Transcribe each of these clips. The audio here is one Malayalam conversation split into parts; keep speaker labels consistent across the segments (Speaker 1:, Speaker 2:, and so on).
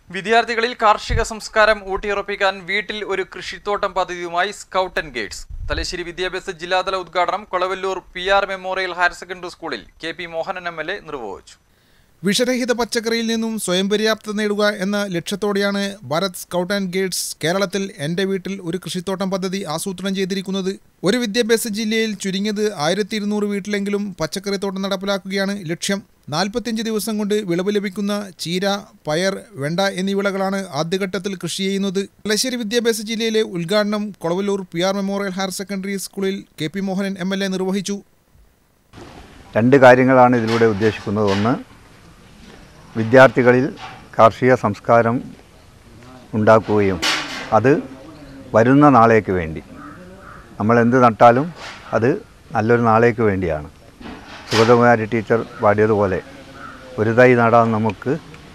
Speaker 1: വിദ്യാർത്ഥികളിൽ കാർഷിക സംസ്കാരം ഊട്ടിയുറപ്പിക്കാൻ വീട്ടിൽ ഒരു കൃഷിത്തോട്ടം പദ്ധതിയുമായി സ്കൗട്ട് ആൻഡ് ഗൈഡ്സ് തലശ്ശേരി വിദ്യാഭ്യാസ ജില്ലാതല ഉദ്ഘാടനം Kolavallur P R memorial higher secondary സ്കൂളിൽ K P Mohanan M L A നിർവഹിച്ചു
Speaker 2: വിഷരഹിത പച്ചക്കറിയിൽ നിന്നും സ്വയം പര്യാപ്തത നേടുക എന്ന ലക്ഷ്യത്തോടെയാണ് ഭാരത് സ്കൗട്ട് ആൻഡ് ഗൈഡ്സ് കേരളത്തിൽ എൻ്റെ വീട്ടിൽ ഒരു കൃഷിത്തോട്ടം പദ്ധതി ആസൂത്രണം ചെയ്തിരിക്കുന്നത് ഒരു വിദ്യാഭ്യാസ ജില്ലയിൽ ചുരുങ്ങിയത് ആയിരത്തി ഇരുന്നൂറ് വീട്ടിലെങ്കിലും പച്ചക്കറിത്തോട്ടം നടപ്പിലാക്കുകയാണ് ലക്ഷ്യം നാൽപ്പത്തിയഞ്ച് ദിവസം കൊണ്ട് വിളവ് ലഭിക്കുന്ന ചീര പയർ വെണ്ട എന്നീ വിളകളാണ് ആദ്യഘട്ടത്തിൽ കൃഷി ചെയ്യുന്നത് തലശ്ശേരി വിദ്യാഭ്യാസ ജില്ലയിലെ ഉദ്ഘാടനം Kolavallur P R memorial higher secondary സ്കൂളിൽ K P Mohanan M L A നിർവഹിച്ചു
Speaker 3: രണ്ട് കാര്യങ്ങളാണ് ഇതിലൂടെ ഉദ്ദേശിക്കുന്നത് ഒന്ന് വിദ്യാർത്ഥികളിൽ കാർഷിക സംസ്കാരം ഉണ്ടാക്കുകയും അത് വരുന്ന നാളേക്ക് വേണ്ടി നമ്മൾ എന്ത് നട്ടാലും അത് നല്ലൊരു നാളേക്ക് വേണ്ടിയാണ് സുഗതകുമാരി ടീച്ചർ പാടിയതുപോലെ ഒരു തൈ നടാം നമുക്ക്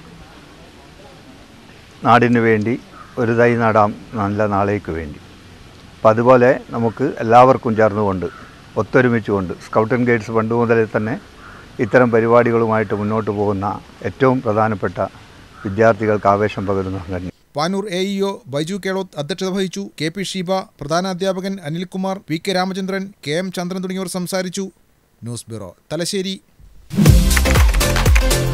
Speaker 3: നാടിന് വേണ്ടി ഒരു തൈ നടാം നല്ല നാളേക്ക് വേണ്ടി അപ്പം അതുപോലെ നമുക്ക് എല്ലാവർക്കും ചേർന്നുകൊണ്ട് ഒത്തൊരുമിച്ചുകൊണ്ട് സ്കൗട്ട് ആൻഡ് ഗൈഡ്സ് പണ്ട് മുതലേ തന്നെ ഇത്തരം പരിപാടികളുമായിട്ട് മുന്നോട്ട് പോകുന്ന ഏറ്റവും പ്രധാനപ്പെട്ട വിദ്യാർത്ഥികൾക്ക് ആവേശം പകരുന്ന സംഘടന
Speaker 2: പാനൂർ എ ഇഒ ബൈജു കേളോത്ത് അധ്യക്ഷത വഹിച്ചു കെ പി ഷീബ പ്രധാനാധ്യാപകൻ Anilkumar P K Ramachandran K M Chandran തുടങ്ങിയവർ സംസാരിച്ചു ന്യൂസ് ബ്യൂറോ തലശ്ശേരി